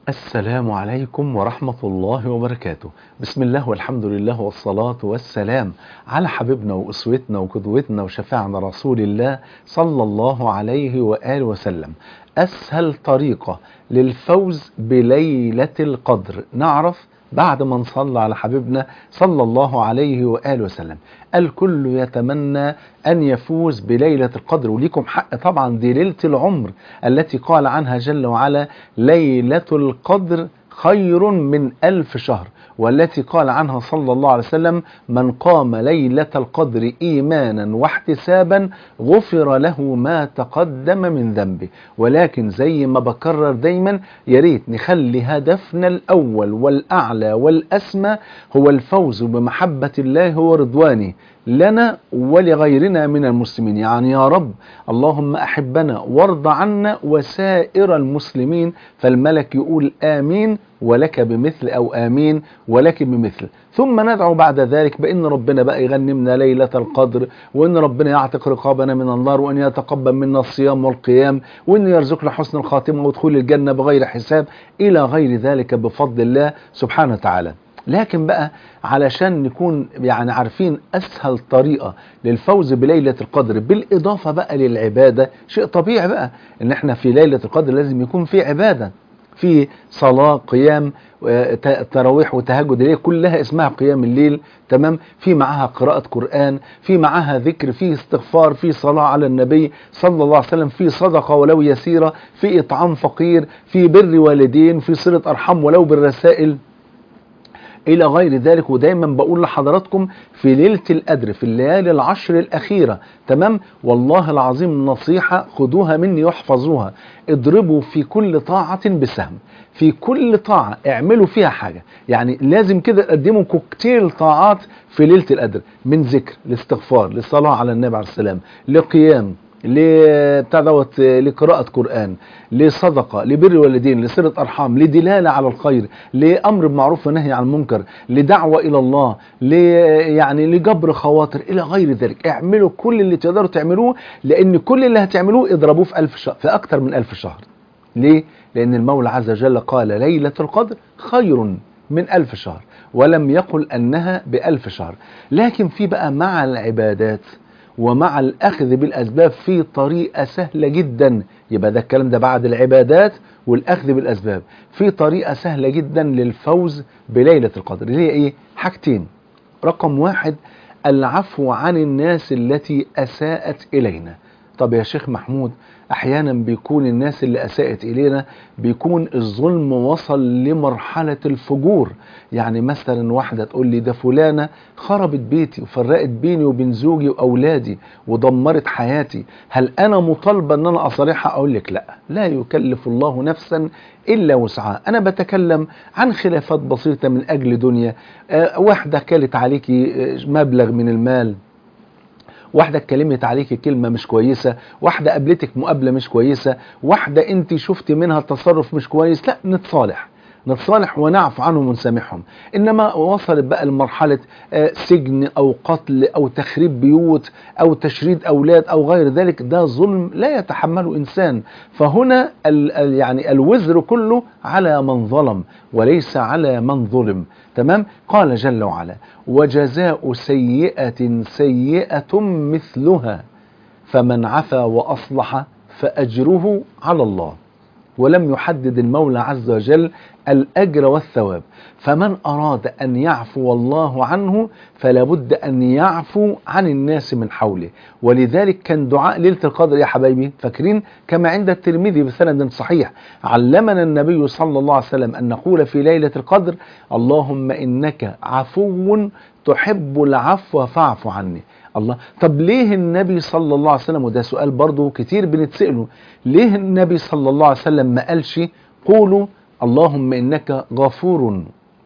السلام عليكم ورحمة الله وبركاته بسم الله والحمد لله والصلاة والسلام على حبيبنا وأسوتنا وقدوتنا وشفاعنا رسول الله صلى الله عليه وآله وسلم أسهل طريقة للفوز بليلة القدر نعرف بعد ما نصلى على حبيبنا صلى الله عليه وآله وسلم الكل يتمنى أن يفوز بليلة القدر وليكم حق طبعا دي ليلة العمر التي قال عنها جل وعلا ليلة القدر خير من ألف شهر والتي قال عنها صلى الله عليه وسلم من قام ليلة القدر إيمانا واحتسابا غفر له ما تقدم من ذنبه ولكن زي ما بكرر دايما يا ريت نخلي هدفنا الأول والأعلى والأسمى هو الفوز بمحبة الله ورضوانه لنا ولغيرنا من المسلمين يعني يا رب اللهم أحبنا وارض عنا وسائر المسلمين فالملك يقول آمين ولك بمثل أو آمين ولك بمثل ثم ندعو بعد ذلك بأن ربنا بقى يغنمنا ليلة القدر وأن ربنا يعتق رقابنا من النار وأن يتقبل منا الصيام والقيام وأن يرزقنا حسن الخاتمة ودخول الجنة بغير حساب إلى غير ذلك بفضل الله سبحانه وتعالى لكن بقى علشان نكون يعني عارفين اسهل طريقة للفوز بليلة القدر بالاضافة بقى للعبادة شيء طبيعي بقى ان احنا في ليلة القدر لازم يكون في عبادة في صلاة قيام تراويح وتهجد الليل كلها اسمها قيام الليل تمام في معاها قراءة قرآن في معاها ذكر في استغفار في صلاة على النبي صلى الله عليه وسلم في صدقة ولو يسيرة في إطعام فقير في بر والدين في صلة أرحام ولو بالرسائل الى غير ذلك ودايما بقول لحضراتكم في ليله القدر في الليالي العشر الاخيره تمام والله العظيم نصيحه خدوها مني واحفظوها اضربوا في كل طاعه بسهم في كل طاعه اعملوا فيها حاجه يعني لازم كده تقدموا كوكتيل طاعات في ليله القدر من ذكر لاستغفار للصلاه على النبي عليه السلام لقيام لبتاع دوت لقراءة قرآن لصدقة لبر والدين لصلة أرحام لدلالة على الخير لأمر بمعروف ونهي عن المنكر لدعوة إلى الله ل يعني لجبر خواطر إلى غير ذلك اعملوا كل اللي تقدروا تعملوه لأن كل اللي هتعملوه اضربوه في ألف شهر في أكتر من ألف شهر ليه؟ لأن المولى عز وجل قال ليلة القدر خير من ألف شهر ولم يقل أنها بألف شهر لكن في بقى مع العبادات ومع الأخذ بالأسباب في طريقة سهلة جدا يبقى ده الكلام ده بعد العبادات والأخذ بالأسباب في طريقة سهلة جدا للفوز بليلة القدر اللي هي إيه؟ حاجتين رقم واحد العفو عن الناس التي أساءت إلينا طب يا شيخ محمود احيانا بيكون الناس اللي اساءت الينا بيكون الظلم وصل لمرحلة الفجور يعني مثلا واحدة تقول لي ده فلانة خربت بيتي وفرقت بيني وبين زوجي واولادي ودمرت حياتي هل انا مطالبة ان انا اصارحها اقول لك لا لا يكلف الله نفسا الا وسعها انا بتكلم عن خلافات بسيطة من اجل دنيا أه واحدة كلت عليكي مبلغ من المال واحدة اتكلمت عليك كلمة مش كويسة واحدة قابلتك مقابلة مش كويسة واحدة انت شفت منها تصرف مش كويس لا نتصالح نتصالح ونعفو عنهم ونسامحهم انما وصلت بقى لمرحلة سجن او قتل او تخريب بيوت او تشريد اولاد او غير ذلك ده ظلم لا يتحمله انسان فهنا ال يعني الوزر كله على من ظلم وليس على من ظلم تمام قال جل وعلا وجزاء سيئة سيئة مثلها فمن عفا وأصلح فأجره على الله ولم يحدد المولى عز وجل الأجر والثواب فمن أراد أن يعفو الله عنه فلا بد أن يعفو عن الناس من حوله ولذلك كان دعاء ليلة القدر يا حبايبي فاكرين كما عند الترمذي بسند صحيح علمنا النبي صلى الله عليه وسلم أن نقول في ليلة القدر اللهم إنك عفو تحب العفو فاعف عني الله طب ليه النبي صلى الله عليه وسلم وده سؤال برضه كتير بنتسأله ليه النبي صلى الله عليه وسلم ما قالش قولوا اللهم إنك غفور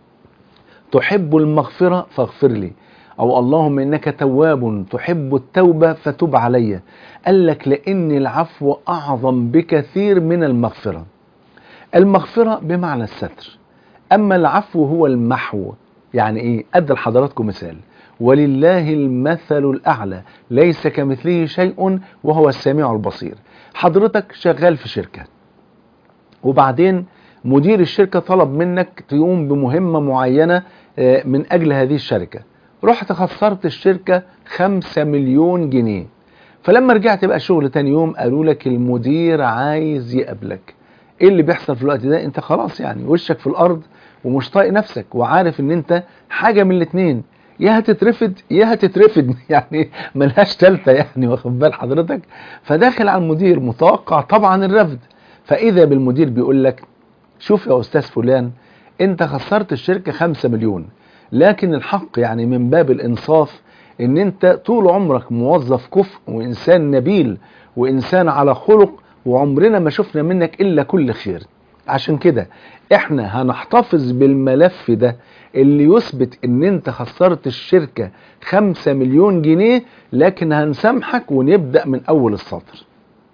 تحب المغفرة فاغفر لي أو اللهم إنك تواب تحب التوبة فتب علي قال لك لأن العفو أعظم بكثير من المغفرة المغفرة بمعنى الستر أما العفو هو المحو يعني إيه أدى لحضراتكم مثال ولله المثل الأعلى ليس كمثله شيء وهو السميع البصير حضرتك شغال في شركة وبعدين مدير الشركة طلب منك تقوم بمهمة معينة آه، من أجل هذه الشركة رحت خسرت الشركة خمسة مليون جنيه فلما رجعت بقى شغل تاني يوم قالوا لك المدير عايز يقابلك ايه اللي بيحصل في الوقت ده انت خلاص يعني وشك في الارض ومش طايق نفسك وعارف ان انت حاجة من الاتنين يا هتترفد يا هتترفد يعني ملهاش تالتة يعني واخد بال حضرتك فداخل على المدير متوقع طبعا الرفض فاذا بالمدير بيقول لك شوف يا استاذ فلان انت خسرت الشركة خمسة مليون لكن الحق يعني من باب الانصاف ان انت طول عمرك موظف كفء وانسان نبيل وانسان على خلق وعمرنا ما شفنا منك الا كل خير عشان كده احنا هنحتفظ بالملف ده اللي يثبت ان انت خسرت الشركة خمسة مليون جنيه لكن هنسامحك ونبدأ من اول السطر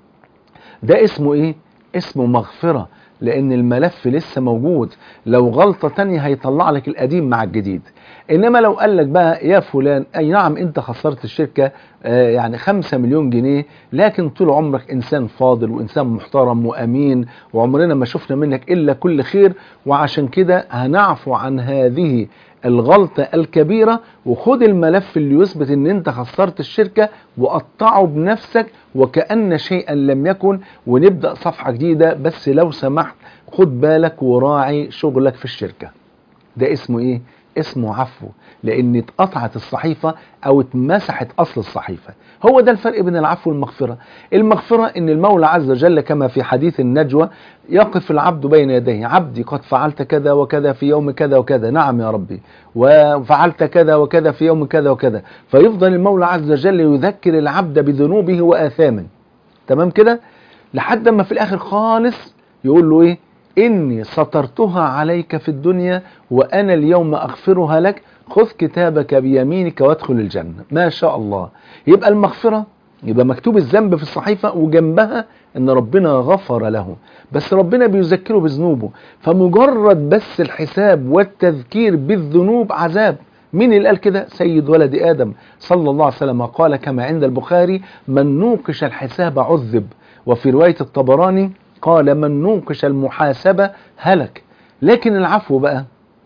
ده اسمه ايه اسمه مغفرة لان الملف لسه موجود لو غلطة تانية هيطلع لك القديم مع الجديد انما لو قال لك بقى يا فلان اي نعم انت خسرت الشركة آه يعني خمسة مليون جنيه لكن طول عمرك انسان فاضل وانسان محترم وامين وعمرنا ما شفنا منك الا كل خير وعشان كده هنعفو عن هذه الغلطة الكبيرة وخد الملف اللي يثبت ان انت خسرت الشركة وقطعه بنفسك وكأن شيئا لم يكن ونبدأ صفحة جديدة بس لو سمحت خد بالك وراعي شغلك في الشركة ده اسمه ايه اسمه عفو لان اتقطعت الصحيفة او اتمسحت اصل الصحيفة هو ده الفرق بين العفو والمغفرة المغفرة ان المولى عز وجل كما في حديث النجوى يقف العبد بين يديه عبدي قد فعلت كذا وكذا في يوم كذا وكذا نعم يا ربي وفعلت كذا وكذا في يوم كذا وكذا فيفضل المولى عز وجل يذكر العبد بذنوبه وآثامه تمام كده لحد ما في الاخر خالص يقول له ايه إني سترتها عليك في الدنيا وأنا اليوم أغفرها لك خذ كتابك بيمينك وادخل الجنة ما شاء الله يبقى المغفرة يبقى مكتوب الذنب في الصحيفة وجنبها ان ربنا غفر له بس ربنا بيذكره بذنوبه فمجرد بس الحساب والتذكير بالذنوب عذاب مين اللي قال كده سيد ولد آدم صلى الله عليه وسلم قال كما عند البخاري من نوقش الحساب عذب وفي رواية الطبراني قال من نوقش المحاسبة هلك لكن العفو بقى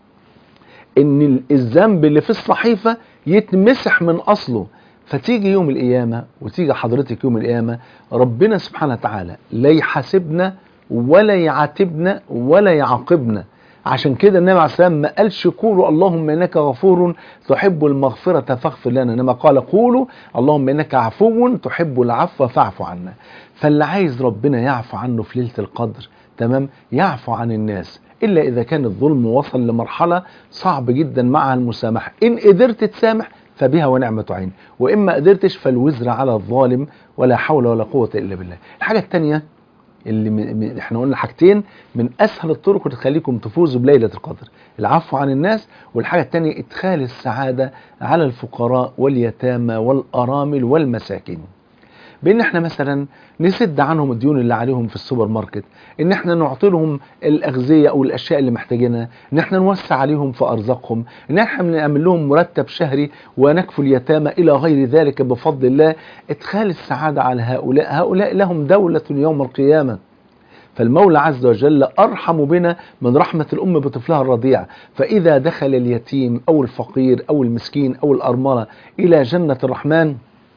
ان الذنب اللي في الصحيفة يتمسح من اصله فتيجي يوم القيامة وتيجي حضرتك يوم القيامة ربنا سبحانه وتعالى لا يحاسبنا ولا يعاتبنا ولا يعاقبنا عشان كده النبي عليه السلام ما قالش قولوا اللهم انك غفور تحب المغفرة فاغفر لنا انما قال قولوا اللهم انك عفو تحب العفو فاعف عنا فاللي عايز ربنا يعفو عنه في ليلة القدر تمام يعفو عن الناس إلا إذا كان الظلم وصل لمرحلة صعب جدا مع المسامحة إن قدرت تسامح فبها ونعمة عين وإن ما قدرتش فالوزر على الظالم ولا حول ولا قوة إلا بالله الحاجة الثانية اللي من احنا قلنا حاجتين من اسهل الطرق اللي تخليكم تفوزوا بليله القدر العفو عن الناس والحاجه الثانيه ادخال السعاده على الفقراء واليتامى والارامل والمساكين بان احنا مثلا نسد عنهم الديون اللي عليهم في السوبر ماركت ان احنا نعطي لهم الاغذيه او الاشياء اللي محتاجينها ان احنا نوسع عليهم في ارزاقهم ان احنا نعمل لهم مرتب شهري ونكفل اليتامى الى غير ذلك بفضل الله ادخال السعاده على هؤلاء هؤلاء لهم دوله يوم القيامه فالمولى عز وجل أرحم بنا من رحمة الأم بطفلها الرضيع فإذا دخل اليتيم أو الفقير أو المسكين أو الأرملة إلى جنة الرحمن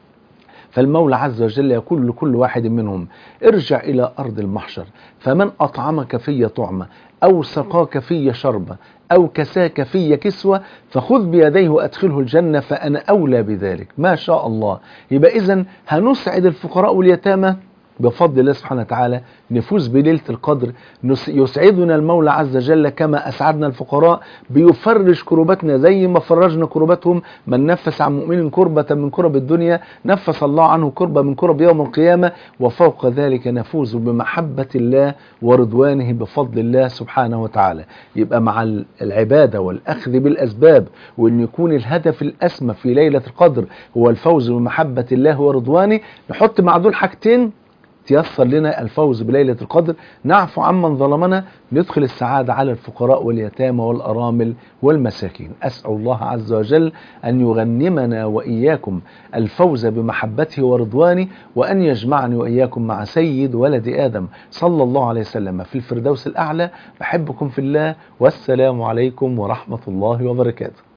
فالمولى عز وجل يقول لكل واحد منهم ارجع إلى أرض المحشر فمن أطعمك في طعمة أو سقاك في شربة أو كساك في كسوة فخذ بيديه وأدخله الجنة فأنا أولى بذلك ما شاء الله يبقى إذن هنسعد الفقراء واليتامى بفضل الله سبحانه وتعالى نفوز بليلة القدر يسعدنا المولى عز وجل كما أسعدنا الفقراء بيفرج كربتنا زي ما فرجنا كربتهم من نفس عن مؤمن كربة من كرب الدنيا نفس الله عنه كربة من كرب يوم القيامة وفوق ذلك نفوز بمحبة الله ورضوانه بفضل الله سبحانه وتعالى يبقى مع العبادة والأخذ بالأسباب وأن يكون الهدف الأسمى في ليلة القدر هو الفوز بمحبة الله ورضوانه نحط مع دول حاجتين تيسر لنا الفوز بليلة القدر نعفو عمن ظلمنا ندخل السعادة على الفقراء واليتامى والأرامل والمساكين أسأل الله عز وجل أن يغنمنا وإياكم الفوز بمحبته ورضوانه وأن يجمعني وإياكم مع سيد ولد آدم صلى الله عليه وسلم في الفردوس الأعلى بحبكم في الله والسلام عليكم ورحمة الله وبركاته